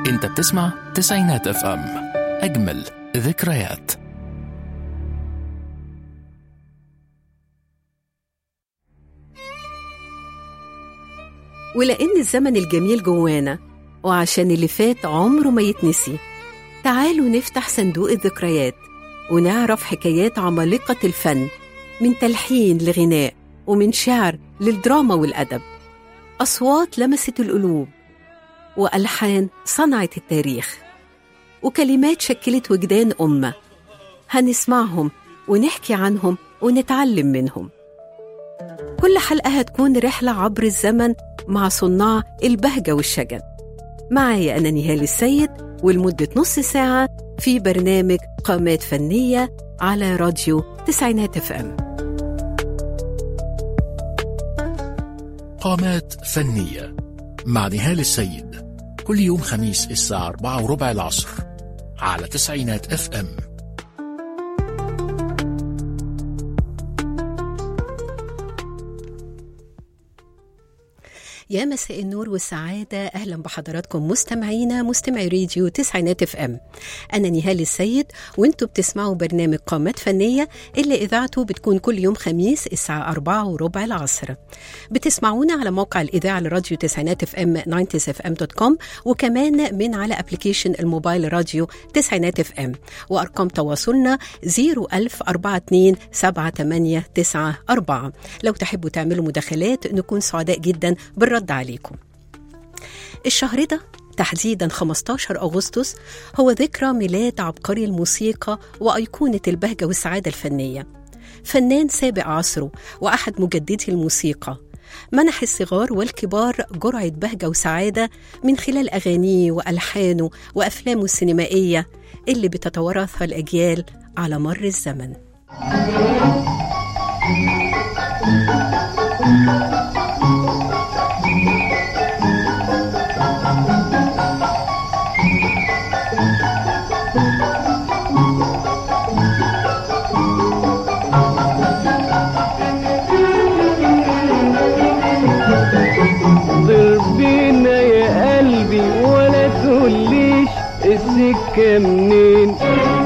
انت بتسمع تسعينات اف ام اجمل ذكريات ولأن الزمن الجميل جوانا وعشان اللي فات عمره ما يتنسي تعالوا نفتح صندوق الذكريات ونعرف حكايات عمالقة الفن من تلحين لغناء ومن شعر للدراما والأدب أصوات لمست القلوب وألحان صنعت التاريخ وكلمات شكلت وجدان أمة هنسمعهم ونحكي عنهم ونتعلم منهم كل حلقة هتكون رحلة عبر الزمن مع صناع البهجة والشجن معايا أنا نهال السيد ولمدة نص ساعة في برنامج قامات فنية على راديو تسعينات اف ام قامات فنية مع نهال السيد كل يوم خميس الساعة 4 وربع العصر على تسعينات اف ام يا مساء النور والسعادة أهلا بحضراتكم مستمعينا مستمعي راديو تسعينات اف ام أنا نهال السيد وانتوا بتسمعوا برنامج قامات فنية اللي إذاعته بتكون كل يوم خميس الساعة 4 وربع العصر بتسمعونا على موقع الإذاعة لراديو تسعينات اف ام 90 اف ام دوت كوم وكمان من على ابلكيشن الموبايل راديو تسعينات اف ام وأرقام تواصلنا 01042 7894 لو تحبوا تعملوا مداخلات نكون سعداء جدا بالرد عليكم الشهر ده تحديدا 15 أغسطس هو ذكرى ميلاد عبقري الموسيقى وأيقونة البهجة والسعادة الفنية فنان سابق عصره وأحد مجددي الموسيقى منح الصغار والكبار جرعة بهجة وسعادة من خلال أغانيه وألحانه وأفلامه السينمائية اللي بتتوارثها الأجيال على مر الزمن ضربينا يا قلبي ولا تقوليش السكة منين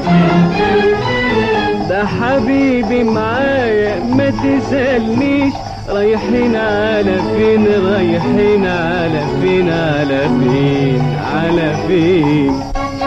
ده حبيبي معايا ما تسألنيش رايحين على فين رايحين على فين على فين على فين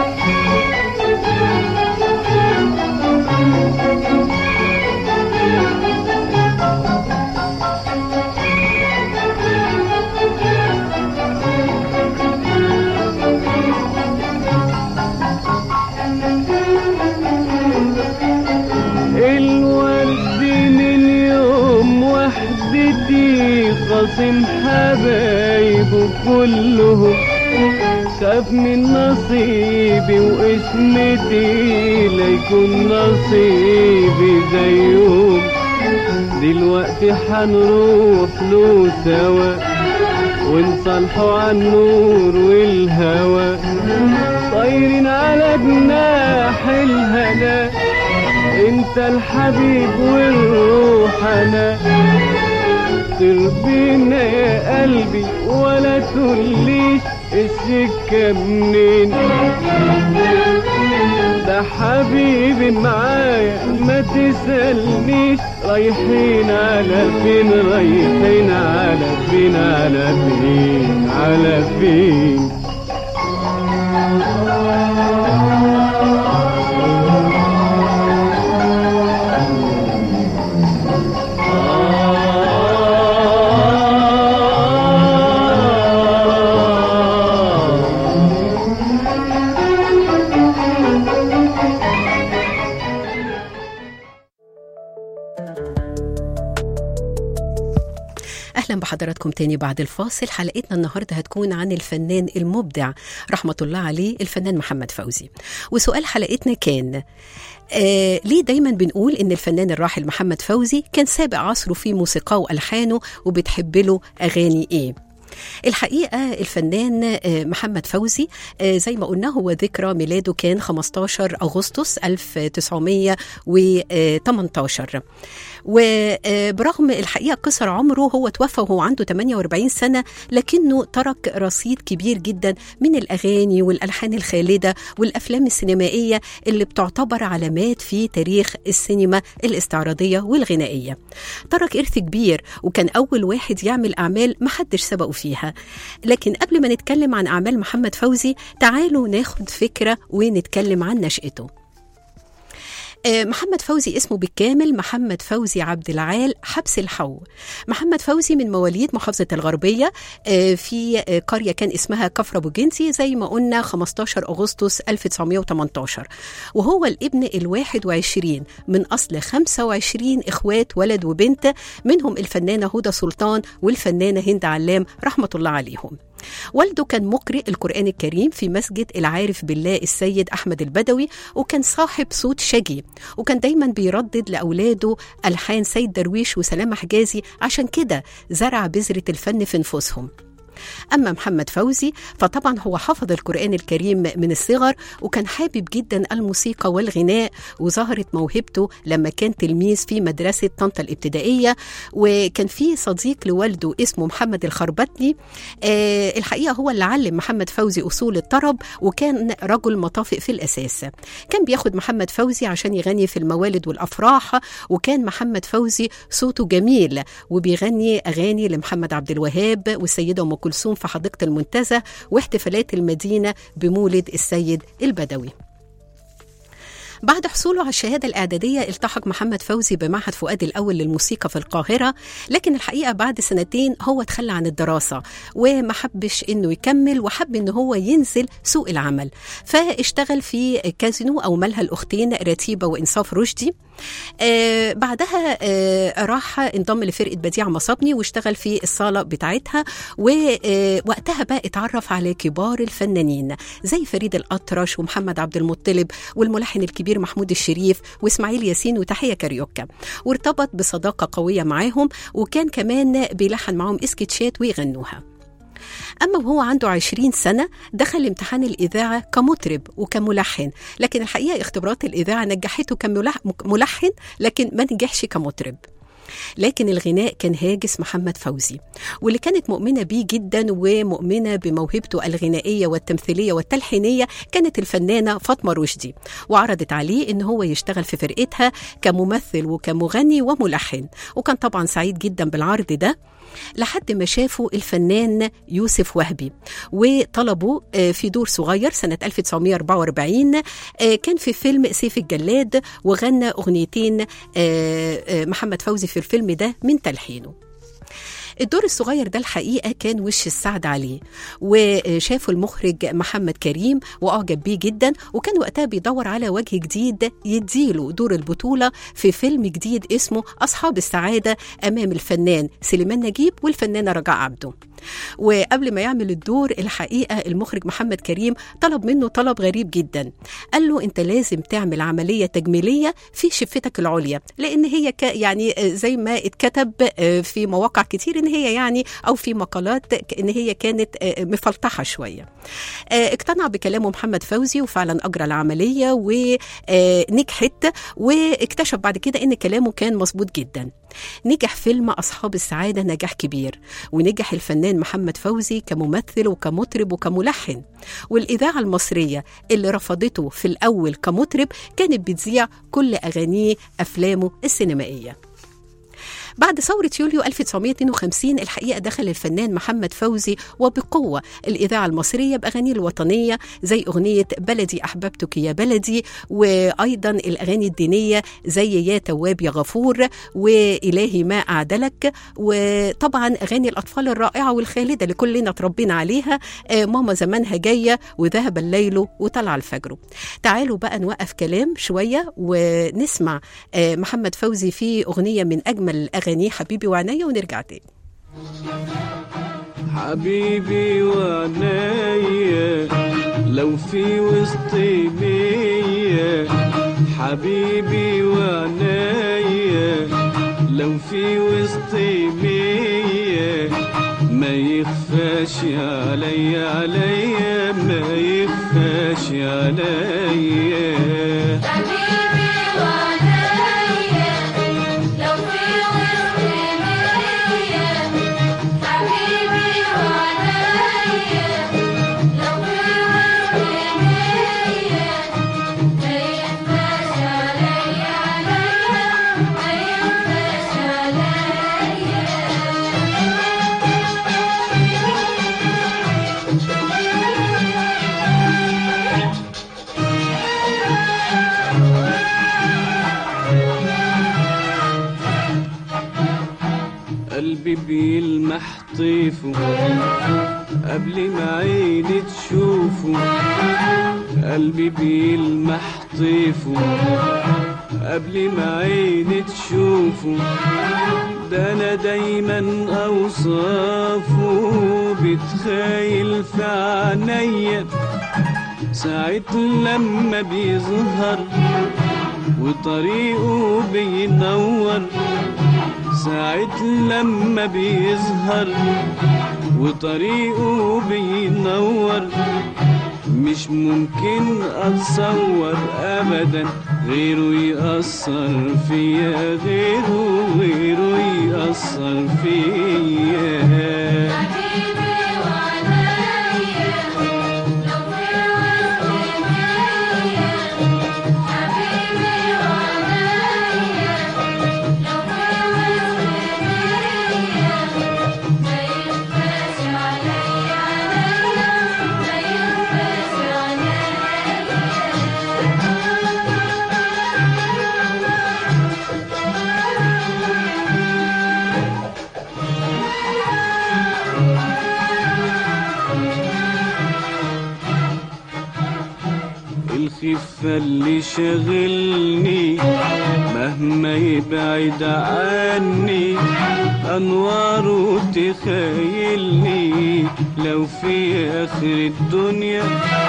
الورد من يوم وحدتي خصم حبايبه كلهم خاف من نصيبي واسمتي ليكون نصيبي زيهم دلوقتي حنروح له سوا ونصالحوا عن النور والهوى طايرين على جناح الهنا انت الحبيب والروح انا تربينا يا قلبي ولا تقوليش السكة منين ده حبيبي معايا ما تسألنيش رايحين على فين رايحين على فين على فين على فين أهلا بحضراتكم تاني بعد الفاصل حلقتنا النهاردة هتكون عن الفنان المبدع رحمة الله عليه الفنان محمد فوزي وسؤال حلقتنا كان آه ليه دايما بنقول ان الفنان الراحل محمد فوزي كان سابق عصره في موسيقاه والحانه وبتحب له اغاني ايه الحقيقة الفنان آه، محمد فوزي آه، زي ما قلنا هو ذكرى ميلاده كان 15 أغسطس 1918 وبرغم الحقيقة قصر عمره هو توفى وهو عنده 48 سنة لكنه ترك رصيد كبير جدا من الأغاني والألحان الخالدة والأفلام السينمائية اللي بتعتبر علامات في تاريخ السينما الاستعراضية والغنائية ترك إرث كبير وكان أول واحد يعمل أعمال محدش سبقه فيها لكن قبل ما نتكلم عن أعمال محمد فوزي تعالوا ناخد فكرة ونتكلم عن نشأته آه، محمد فوزي اسمه بالكامل محمد فوزي عبد العال حبس الحو محمد فوزي من مواليد محافظة الغربية آه، في آه، قرية كان اسمها كفر أبو جنسي زي ما قلنا 15 أغسطس 1918 وهو الابن الواحد وعشرين من أصل 25 إخوات ولد وبنت منهم الفنانة هدى سلطان والفنانة هند علام رحمة الله عليهم والده كان مقرئ القرآن الكريم في مسجد العارف بالله السيد أحمد البدوي وكان صاحب صوت شجي وكان دايما بيردد لأولاده ألحان سيد درويش وسلامة حجازي عشان كده زرع بذرة الفن في نفوسهم أما محمد فوزي فطبعا هو حفظ القرآن الكريم من الصغر وكان حابب جدا الموسيقى والغناء وظهرت موهبته لما كان تلميذ في مدرسة طنطا الابتدائية وكان في صديق لوالده اسمه محمد الخربتني آه الحقيقة هو اللي علم محمد فوزي أصول الطرب وكان رجل مطافئ في الأساس كان بياخد محمد فوزي عشان يغني في الموالد والأفراح وكان محمد فوزي صوته جميل وبيغني أغاني لمحمد عبد الوهاب والسيدة أم كلثوم في حديقة المنتزه واحتفالات المدينة بمولد السيد البدوي بعد حصوله على الشهاده الاعداديه التحق محمد فوزي بمعهد فؤاد الاول للموسيقى في القاهره لكن الحقيقه بعد سنتين هو تخلى عن الدراسه وما حبش انه يكمل وحب ان هو ينزل سوق العمل فاشتغل في كازينو او ملهى الاختين رتيبه وانصاف رشدي آه بعدها آه راح انضم لفرقه بديع مصابني واشتغل في الصاله بتاعتها ووقتها بقى اتعرف على كبار الفنانين زي فريد الاطرش ومحمد عبد المطلب والملحن الكبير محمود الشريف واسماعيل ياسين وتحيه كاريوكا وارتبط بصداقه قويه معاهم وكان كمان بيلحن معاهم اسكتشات ويغنوها أما وهو عنده 20 سنة دخل امتحان الإذاعة كمطرب وكملحن لكن الحقيقة اختبارات الإذاعة نجحته كملحن لكن ما نجحش كمطرب لكن الغناء كان هاجس محمد فوزي واللي كانت مؤمنة بيه جدا ومؤمنة بموهبته الغنائية والتمثيلية والتلحينية كانت الفنانة فاطمة رشدي وعرضت عليه ان هو يشتغل في فرقتها كممثل وكمغني وملحن وكان طبعا سعيد جدا بالعرض ده لحد ما شافوا الفنان يوسف وهبي وطلبوا في دور صغير سنة 1944 كان في فيلم سيف الجلاد وغنى أغنيتين محمد فوزي في الفيلم ده من تلحينه الدور الصغير ده الحقيقه كان وش السعد عليه وشافه المخرج محمد كريم واعجب بيه جدا وكان وقتها بيدور على وجه جديد يديله دور البطوله في فيلم جديد اسمه اصحاب السعاده امام الفنان سليمان نجيب والفنانه رجاء عبده وقبل ما يعمل الدور الحقيقه المخرج محمد كريم طلب منه طلب غريب جدا قال له انت لازم تعمل عمليه تجميليه في شفتك العليا لان هي يعني زي ما اتكتب في مواقع كتير ان هي يعني او في مقالات ان هي كانت مفلطحه شويه اقتنع بكلامه محمد فوزي وفعلا اجرى العمليه ونجحت واكتشف بعد كده ان كلامه كان مظبوط جدا نجح فيلم أصحاب السعادة نجاح كبير ونجح الفنان محمد فوزي كممثل وكمطرب وكملحن والإذاعة المصرية اللي رفضته في الأول كمطرب كانت بتذيع كل أغانيه أفلامه السينمائية بعد ثورة يوليو 1952 الحقيقة دخل الفنان محمد فوزي وبقوة الإذاعة المصرية بأغانيه الوطنية زي أغنية بلدي أحببتك يا بلدي وأيضا الأغاني الدينية زي يا تواب يا غفور وإلهي ما أعدلك وطبعا أغاني الأطفال الرائعة والخالدة اللي كلنا تربينا عليها ماما زمانها جاية وذهب الليل وطلع الفجر تعالوا بقى نوقف كلام شوية ونسمع محمد فوزي في أغنية من أجمل أغانيه حبيبي وعناية ونرجع تاني حبيبي وعناية لو في وسطي مية حبيبي وعناية لو في وسطي مية ما يخفاش عليا عليا ما يخفاش عليا حبيبي وعليا لو في وسط ليا حبيبي وعليا لو في وسط ليا ما يخفاش عليا عليا ما يخفاش عليا قلبي بيلمح طيفه قبل ما عيني تشوفه قلبي بيلمح طيفه قبل ما عيني تشوفه ده انا دايما اوصافه بتخيل في عينيا ساعة لما بيظهر وطريقه بينور ساعة لما بيظهر وطريقه بينور مش ممكن اتصور ابدا غيره يأثر فيا غيره غيره يأثر فيا حبيبي وعليا لو في وسط ليا حبيبي وعليا لو في وسط ليا ما يخفاش عليا عليا ما يخفاش الخفة اللي شغلني مهما يبعد عني أنواره تخيلني لو في آخر الدنيا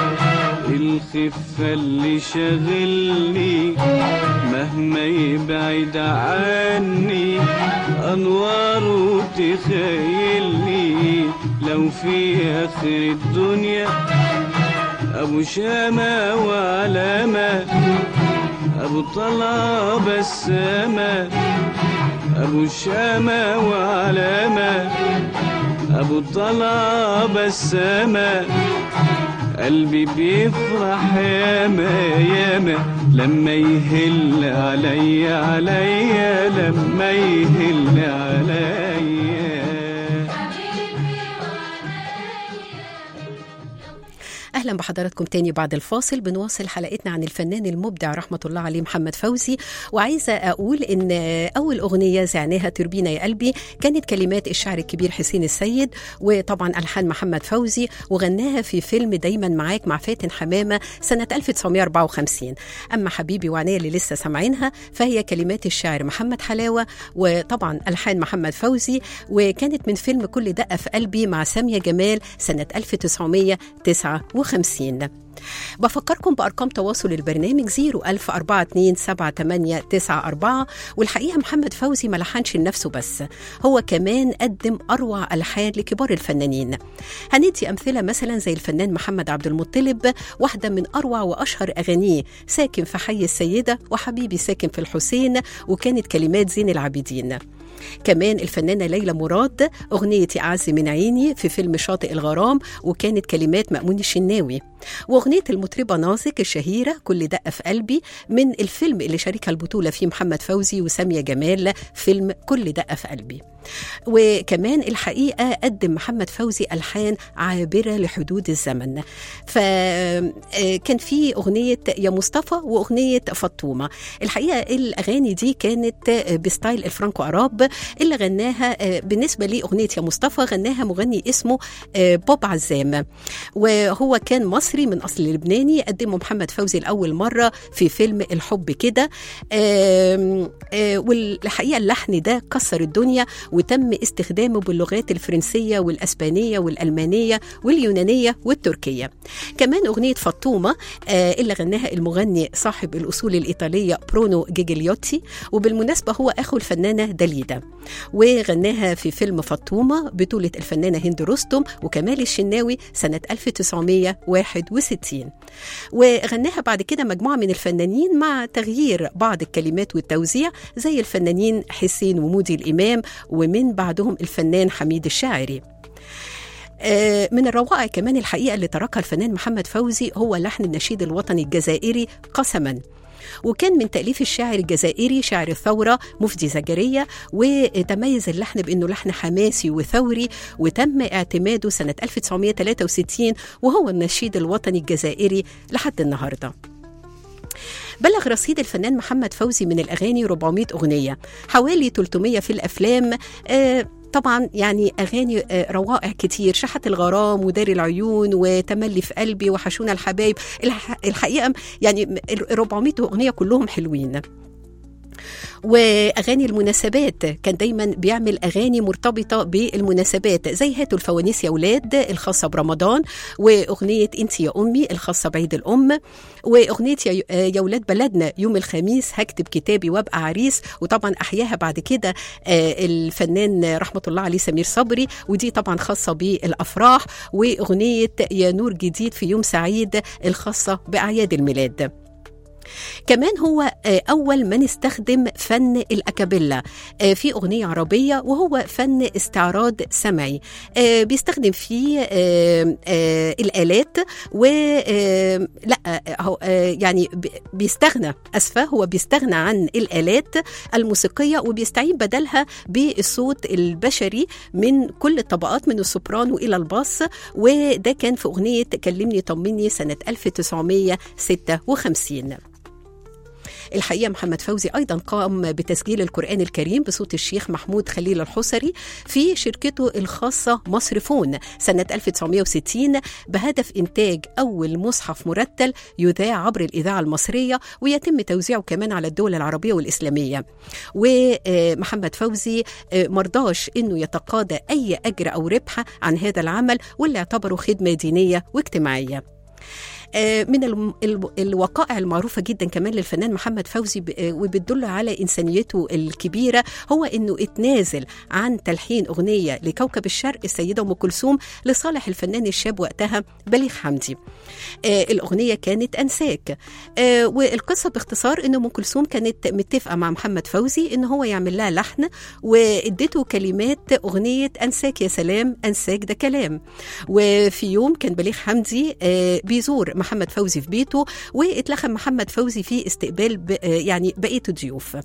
الخفة اللي شغلني مهما يبعد عني أنواره تخيلني لو في آخر الدنيا أبو شامة وعلامة أبو طلع بسامة أبو شامة وعلامة أبو طلع بسامة قلبي بيفرح ياما ياما لما يهل عليا عليا لما يهل عليا اهلا بحضراتكم تاني بعد الفاصل بنواصل حلقتنا عن الفنان المبدع رحمه الله عليه محمد فوزي وعايزه اقول ان اول اغنيه زعناها تربينا يا قلبي كانت كلمات الشاعر الكبير حسين السيد وطبعا الحان محمد فوزي وغناها في فيلم دايما معاك مع فاتن حمامه سنه 1954 اما حبيبي وعناية اللي لسه سامعينها فهي كلمات الشاعر محمد حلاوه وطبعا الحان محمد فوزي وكانت من فيلم كل دقه في قلبي مع ساميه جمال سنه 1959 بفكركم بأرقام تواصل البرنامج 010427894 والحقيقة محمد فوزي ما لحنش لنفسه بس هو كمان قدم أروع ألحان لكبار الفنانين هندي أمثلة مثلا زي الفنان محمد عبد المطلب واحدة من أروع وأشهر أغانيه ساكن في حي السيدة وحبيبي ساكن في الحسين وكانت كلمات زين العابدين كمان الفنانة ليلى مراد أغنية أعز من عيني في فيلم شاطئ الغرام وكانت كلمات مأمون الشناوي وأغنية المطربة نازك الشهيرة كل دقة في قلبي من الفيلم اللي شاركها البطولة فيه محمد فوزي وسامية جمال فيلم كل دقة في قلبي وكمان الحقيقة قدم محمد فوزي ألحان عابرة لحدود الزمن فكان في أغنية يا مصطفى وأغنية فطومة الحقيقة الأغاني دي كانت بستايل الفرانكو عراب اللي غناها بالنسبة لي أغنية يا مصطفى غناها مغني اسمه بوب عزام وهو كان مصري من أصل لبناني قدمه محمد فوزي لأول مرة في فيلم الحب كده والحقيقة اللحن ده كسر الدنيا وتم استخدامه باللغات الفرنسية والأسبانية والألمانية واليونانية والتركية كمان أغنية فطومة آه، اللي غناها المغني صاحب الأصول الإيطالية برونو جيجليوتي وبالمناسبة هو أخو الفنانة داليدا وغناها في فيلم فطومة بطولة الفنانة هند رستم وكمال الشناوي سنة 1961 وغناها بعد كده مجموعة من الفنانين مع تغيير بعض الكلمات والتوزيع زي الفنانين حسين ومودي الإمام ومن بعدهم الفنان حميد الشاعري آه، من الروائع كمان الحقيقة اللي تركها الفنان محمد فوزي هو لحن النشيد الوطني الجزائري قسما وكان من تأليف الشاعر الجزائري شاعر الثورة مفدي زكريا وتميز اللحن بأنه لحن حماسي وثوري وتم اعتماده سنة 1963 وهو النشيد الوطني الجزائري لحد النهارده بلغ رصيد الفنان محمد فوزي من الأغاني 400 أغنية حوالي 300 في الأفلام آه طبعا يعني اغاني آه، روائع كتير شحت الغرام ودار العيون وتملي في قلبي وحشونا الحبايب الح- الحقيقه يعني ال 400 اغنيه كلهم حلوين واغاني المناسبات كان دايما بيعمل اغاني مرتبطه بالمناسبات زي هاتوا الفوانيس يا ولاد الخاصه برمضان واغنيه انت يا امي الخاصه بعيد الام واغنيه يا يا ولاد بلدنا يوم الخميس هكتب كتابي وابقى عريس وطبعا احياها بعد كده آه، الفنان رحمه الله عليه سمير صبري ودي طبعا خاصه بالافراح واغنيه يا نور جديد في يوم سعيد الخاصه باعياد الميلاد كمان هو آه، أول من استخدم فن الأكابيلا آه، في أغنية عربية وهو فن استعراض سمعي آه، بيستخدم فيه آه، آه، الآلات و آه، لا آه، هو آه، يعني ب- بيستغنى أسفة هو بيستغنى عن الآلات الموسيقية وبيستعين بدلها بالصوت البشري من كل الطبقات من السوبرانو إلى الباص وده كان في أغنية كلمني طمني سنة 1956 الحقيقه محمد فوزي ايضا قام بتسجيل القران الكريم بصوت الشيخ محمود خليل الحصري في شركته الخاصه مصرفون سنه 1960 بهدف انتاج اول مصحف مرتل يذاع عبر الاذاعه المصريه ويتم توزيعه كمان على الدول العربيه والاسلاميه ومحمد فوزي آه، مرضاش انه يتقاضى اي اجر او ربح عن هذا العمل واللي اعتبره خدمه دينيه واجتماعيه آه، من الم- الو- الوقائع المعروفة جدا كمان للفنان محمد فوزي ب- آه، وبتدل على إنسانيته الكبيرة هو إنه اتنازل عن تلحين أغنية لكوكب الشرق السيدة أم كلثوم لصالح الفنان الشاب وقتها بليغ حمدي آه، الأغنية كانت أنساك آه، والقصة باختصار إن أم كلثوم كانت متفقة مع محمد فوزي إن هو يعمل لها لحن واديته كلمات أغنية أنساك يا سلام أنساك ده كلام وفي يوم كان بليغ حمدي آه، بيزور محمد فوزي في بيته واتلخم محمد فوزي في استقبال ب- آه، يعني بقيه الضيوف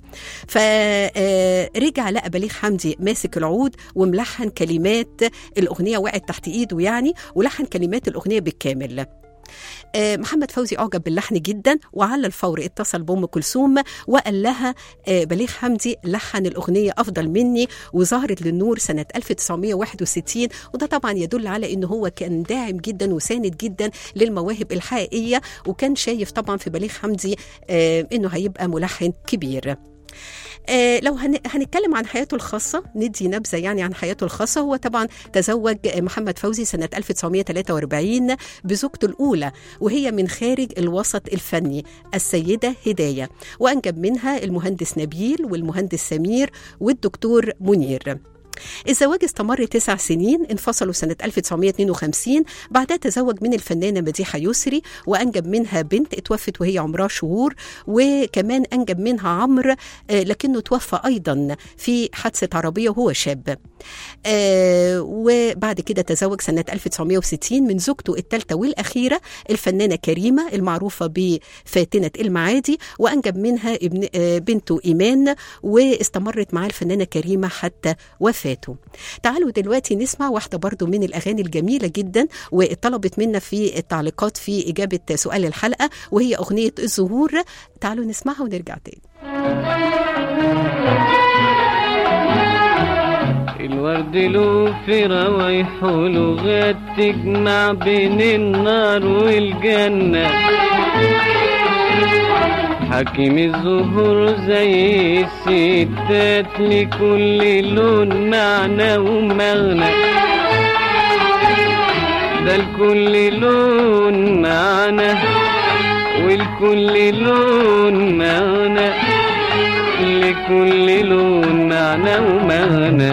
فرجع لقى بليغ حمدي ماسك العود وملحن كلمات الاغنيه وقعت تحت ايده يعني ولحن كلمات الاغنيه بالكامل آه، محمد فوزي اعجب باللحن جدا وعلى الفور اتصل بام كلثوم وقال لها آه، بليغ حمدي لحن الاغنيه افضل مني وظهرت للنور سنه 1961 وده طبعا يدل على انه هو كان داعم جدا وساند جدا للمواهب الحقيقيه وكان شايف طبعا في بليغ حمدي آه، انه هيبقى ملحن كبير آه، لو هن- هنتكلم عن حياته الخاصة ندي نبذة يعني عن حياته الخاصة هو طبعا تزوج محمد فوزي سنة 1943 بزوجته الأولى وهي من خارج الوسط الفني السيدة هداية وأنجب منها المهندس نبيل والمهندس سمير والدكتور منير الزواج استمر تسع سنين انفصلوا سنة 1952 بعدها تزوج من الفنانة مديحة يسري وأنجب منها بنت اتوفت وهي عمرها شهور وكمان أنجب منها عمرو آه، لكنه توفى أيضا في حادثة عربية وهو شاب آه، وبعد كده تزوج سنة 1960 من زوجته الثالثة والأخيرة الفنانة كريمة المعروفة بفاتنة المعادي وأنجب منها ابن آه، بنته إيمان واستمرت معاه الفنانة كريمة حتى وفاته تعالوا دلوقتي نسمع واحدة برضو من الأغاني الجميلة جدا وطلبت منا في التعليقات في إجابة سؤال الحلقة وهي أغنية الزهور تعالوا نسمعها ونرجع تاني الورد له في روايح ولغات تجمع بين النار والجنة حكيم الزهور زي الستات لكل لون معنى ومغنى ده لكل لون معنى ولكل لون معنى لكل لون معنى ومغنى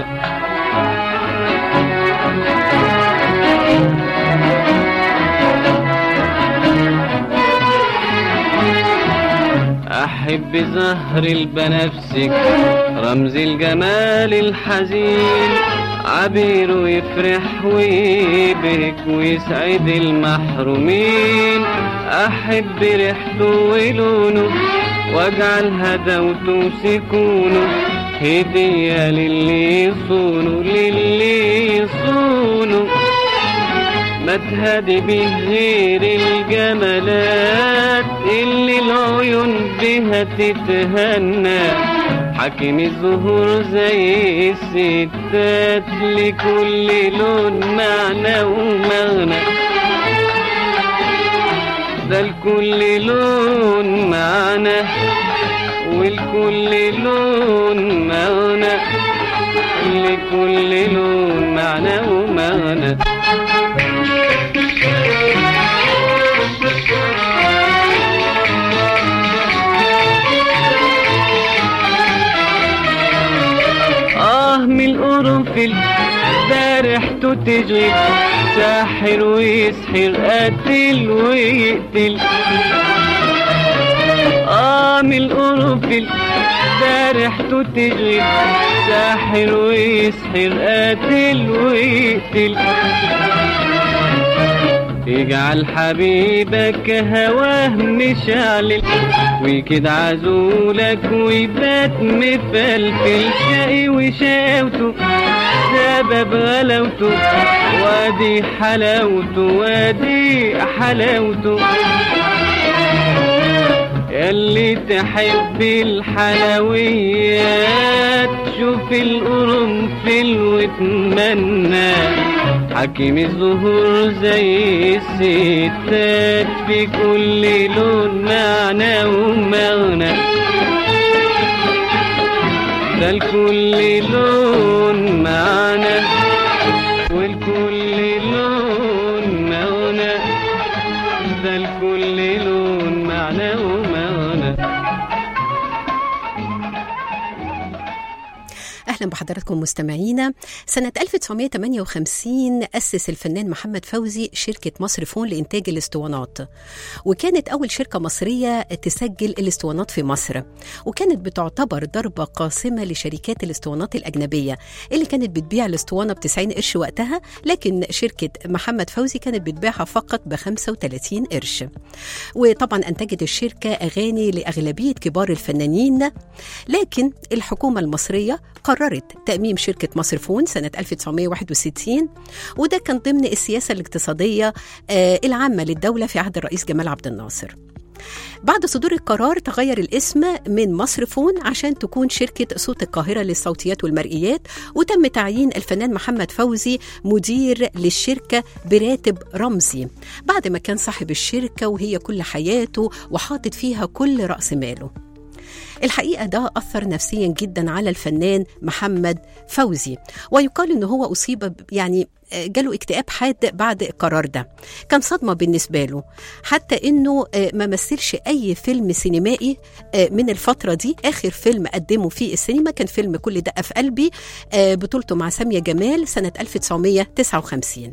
أحب زهر البنفسج رمز الجمال الحزين عبيره يفرح ويبهك ويسعد المحرومين أحب ريحته ولونه واجعل هدوته وسكونه هدية للي يصونه للي يصونه ما تهدي به غير الجمالات اللي العيون بها تتهنى حكيم الزهور زي الستات لكل لون معنى ومغنى ده لكل لون معنى ولكل لون معنى لكل لون معنى ومغنى آه من القرنفل ده ريحته تشغل ساحر ويسحر قاتل ويقتل آه من القرنفل ده ريحته تشغل ساحر ويسحر قاتل ويقتل يجعل حبيبك هواه مشعل ويكد عزولك ويبات مفلفل شقي وشاوته سبب غلاوته وادي حلاوته وادي حلاوته ياللي تحب الحلويات شوف القرنفل واتمنى حكيم الزهور زي الستات في كل لون معنى ومغنى ده لكل لون معنى والكل لون مغنى ده لكل لون معنى ومغنى أهلا بحضراتكم مستمعينا سنة 1958 أسس الفنان محمد فوزي شركة مصر فون لإنتاج الاسطوانات وكانت أول شركة مصرية تسجل الاسطوانات في مصر وكانت بتعتبر ضربة قاسمة لشركات الاسطوانات الأجنبية اللي كانت بتبيع الاسطوانة ب 90 قرش وقتها لكن شركة محمد فوزي كانت بتبيعها فقط ب 35 قرش وطبعا أنتجت الشركة أغاني لأغلبية كبار الفنانين لكن الحكومة المصرية قررت تأميم شركة مصر فون سنة 1961 وده كان ضمن السياسة الاقتصادية آه، العامة للدولة في عهد الرئيس جمال عبد الناصر بعد صدور القرار تغير الاسم من مصر فون عشان تكون شركة صوت القاهرة للصوتيات والمرئيات وتم تعيين الفنان محمد فوزي مدير للشركة براتب رمزي بعد ما كان صاحب الشركة وهي كل حياته وحاطط فيها كل رأس ماله الحقيقة ده أثر نفسيا جدا على الفنان محمد فوزي ويقال إن هو أصيب ب- يعني آه، جاله اكتئاب حاد بعد القرار ده كان صدمة بالنسبة له حتى إنه آه، ما مثلش أي فيلم سينمائي آه، من الفترة دي آخر فيلم قدمه في السينما كان فيلم كل دقة في قلبي آه، بطولته مع سامية جمال سنة 1959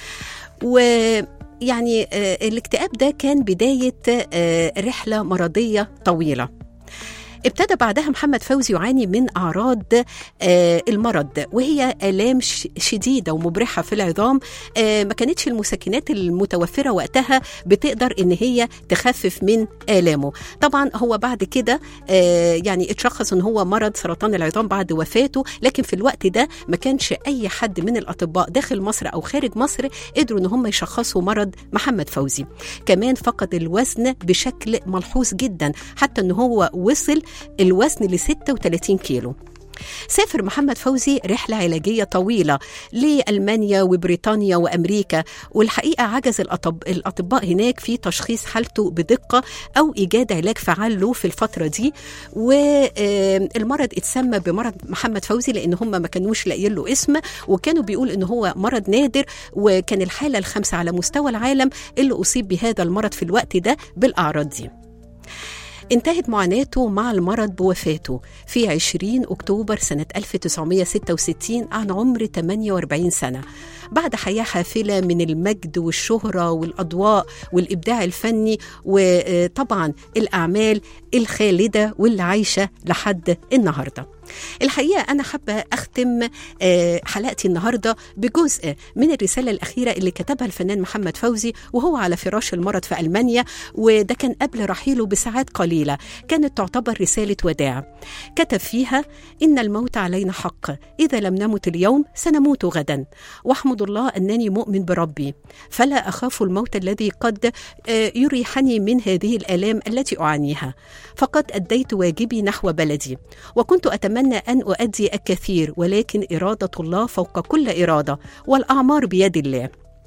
ويعني آه، الاكتئاب ده كان بداية آه، رحلة مرضية طويلة ابتدى بعدها محمد فوزي يعاني من أعراض آه، المرض وهي آلام ش- شديدة ومبرحة في العظام آه، ما كانتش المسكنات المتوفرة وقتها بتقدر إن هي تخفف من آلامه طبعا هو بعد كده آه، يعني اتشخص إن هو مرض سرطان العظام بعد وفاته لكن في الوقت ده ما كانش أي حد من الأطباء داخل مصر أو خارج مصر قدروا إن هم يشخصوا مرض محمد فوزي كمان فقد الوزن بشكل ملحوظ جدا حتى إن هو وصل الوزن ل 36 كيلو سافر محمد فوزي رحلة علاجية طويلة لألمانيا وبريطانيا وأمريكا والحقيقة عجز الأطب... الأطباء هناك في تشخيص حالته بدقة أو إيجاد علاج فعال له في الفترة دي والمرض اتسمى بمرض محمد فوزي لأن هم ما كانوش لاقيين له اسم وكانوا بيقول إن هو مرض نادر وكان الحالة الخامسة على مستوى العالم اللي أصيب بهذا المرض في الوقت ده بالأعراض دي انتهت معاناته مع المرض بوفاته في 20 أكتوبر سنة 1966 عن عمر 48 سنة بعد حياة حافلة من المجد والشهرة والأضواء والإبداع الفني وطبعا الأعمال الخالدة واللي عايشة لحد النهارده الحقيقة أنا حابة أختم آه، حلقتي النهاردة بجزء من الرسالة الأخيرة اللي كتبها الفنان محمد فوزي وهو على فراش المرض في ألمانيا وده كان قبل رحيله بساعات قليلة كانت تعتبر رسالة وداع كتب فيها إن الموت علينا حق إذا لم نمت اليوم سنموت غدا واحمد الله أنني مؤمن بربي فلا أخاف الموت الذي قد آه، يريحني من هذه الآلام التي أعانيها فقد أديت واجبي نحو بلدي وكنت أتمنى أن أؤدي الكثير ولكن إرادة الله فوق كل إرادة والأعمار بيد الله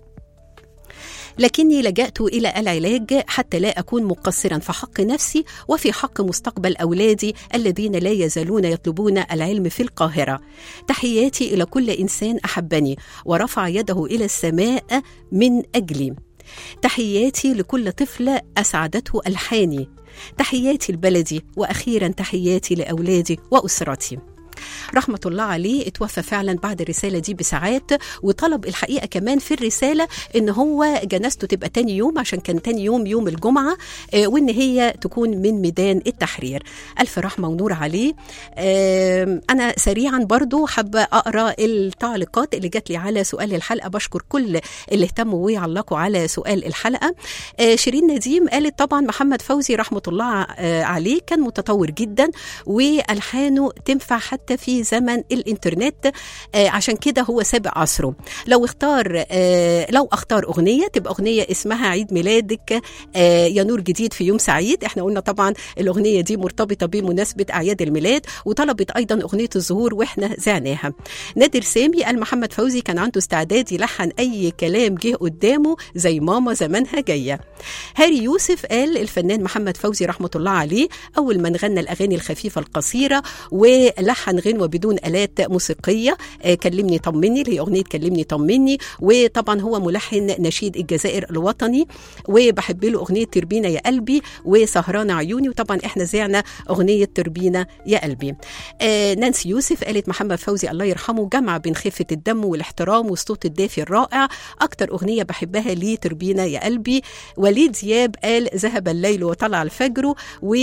لكني لجأت إلى العلاج حتى لا أكون مقصرا في حق نفسي وفي حق مستقبل أولادي الذين لا يزالون يطلبون العلم في القاهرة تحياتي إلى كل إنسان أحبني ورفع يده إلى السماء من أجلي تحياتي لكل طفل أسعدته ألحاني تحياتي لبلدي وأخيرا تحياتي لأولادي وأسرتي رحمة الله عليه اتوفى فعلا بعد الرسالة دي بساعات وطلب الحقيقة كمان في الرسالة ان هو جنازته تبقى تاني يوم عشان كان تاني يوم يوم الجمعة آه، وان هي تكون من ميدان التحرير ألف رحمة ونور عليه آم، أنا سريعا برضو حابة أقرأ التعليقات اللي جات لي على سؤال الحلقة بشكر كل اللي اهتموا ويعلقوا على سؤال الحلقة آه، شيرين نديم قالت طبعا محمد فوزي رحمة الله آه، عليه كان متطور جدا والحانه تنفع حتى في زمن الانترنت آه، عشان كده هو سابق عصره لو اختار آه، لو اختار اغنيه تبقى اغنيه اسمها عيد ميلادك آه، يا نور جديد في يوم سعيد احنا قلنا طبعا الاغنيه دي مرتبطه بمناسبه اعياد الميلاد وطلبت ايضا اغنيه الظهور واحنا زعناها نادر سامي قال محمد فوزي كان عنده استعداد يلحن اي كلام جه قدامه زي ماما زمانها جايه هاري يوسف قال الفنان محمد فوزي رحمه الله عليه اول من غنى الاغاني الخفيفه القصيره ولحن غنوه بدون الات موسيقيه آه، كلمني طمني اللي هي اغنيه كلمني طمني وطبعا هو ملحن نشيد الجزائر الوطني وبحب له اغنيه تربينه يا قلبي وسهرانه عيوني وطبعا احنا زعنا اغنيه تربينه يا قلبي آه نانسي يوسف قالت محمد فوزي الله يرحمه جمع بين خفه الدم والاحترام والصوت الدافي الرائع اكتر اغنيه بحبها ليه تربينه يا قلبي وليد دياب قال ذهب الليل وطلع الفجر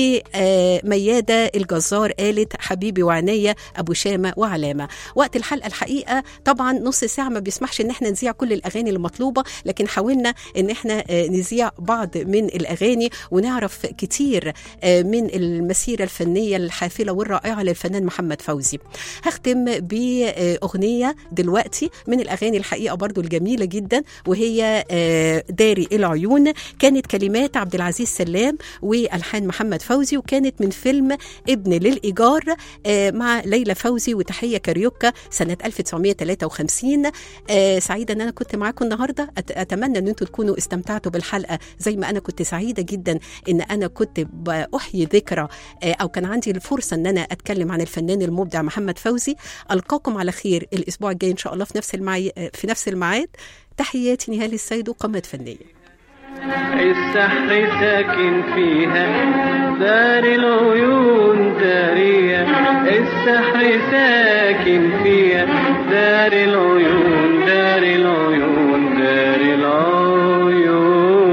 ومياده الجزار قالت حبيبي وعناية ابو شامه وعلامه وقت الحلقه الحقيقه طبعا نص ساعه ما بيسمحش ان احنا نذيع كل الاغاني المطلوبه لكن حاولنا ان احنا آه، نذيع بعض من الاغاني ونعرف كتير آه، من المسيره الفنيه الحافله والرائعه للفنان محمد فوزي هختم باغنيه دلوقتي من الاغاني الحقيقه برضو الجميله جدا وهي آه، داري العيون كانت كلمات عبد العزيز سلام والحان محمد فوزي وكانت من فيلم ابن للايجار آه، مع ليلى فوزي وتحيه كاريوكا سنه 1953 آه، سعيده ان انا كنت معاكم النهارده أت- اتمنى ان انتم تكونوا استمتعتوا بالحلقه زي ما انا كنت سعيده جدا ان انا كنت باحيي ذكرى آه، او كان عندي الفرصه ان انا اتكلم عن الفنان المبدع محمد فوزي القاكم على خير الاسبوع الجاي ان شاء الله في نفس المعي... آه، في نفس الميعاد تحياتي نهال السيد وقامات فنيه السحر ساكن فيها دار العيون دارية السحر ساكن فيها دار العيون دار العيون دار العيون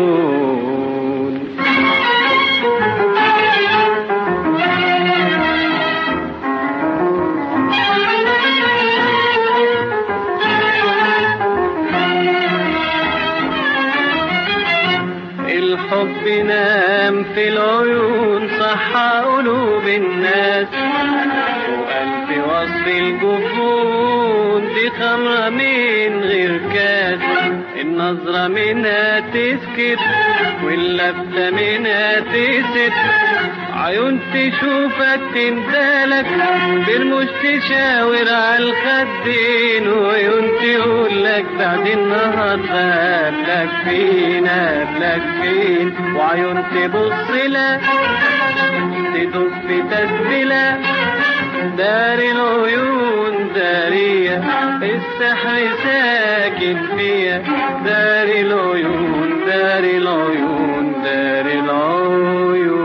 الحب نام في العيون صح قلوب الناس وألف وصف الجفون دي خمرة من غير كاس النظرة منها تسكت واللفتة منها تسد عيون تشوفك تندالك بالمش تشاور على الخدين وعيون تقول لك بعد النهارده قبلك فين قبلك فين وعيون تبص لك تدق في تسبيلة دار العيون دارية السحر ساكن فيها دار العيون دار العيون دار العيون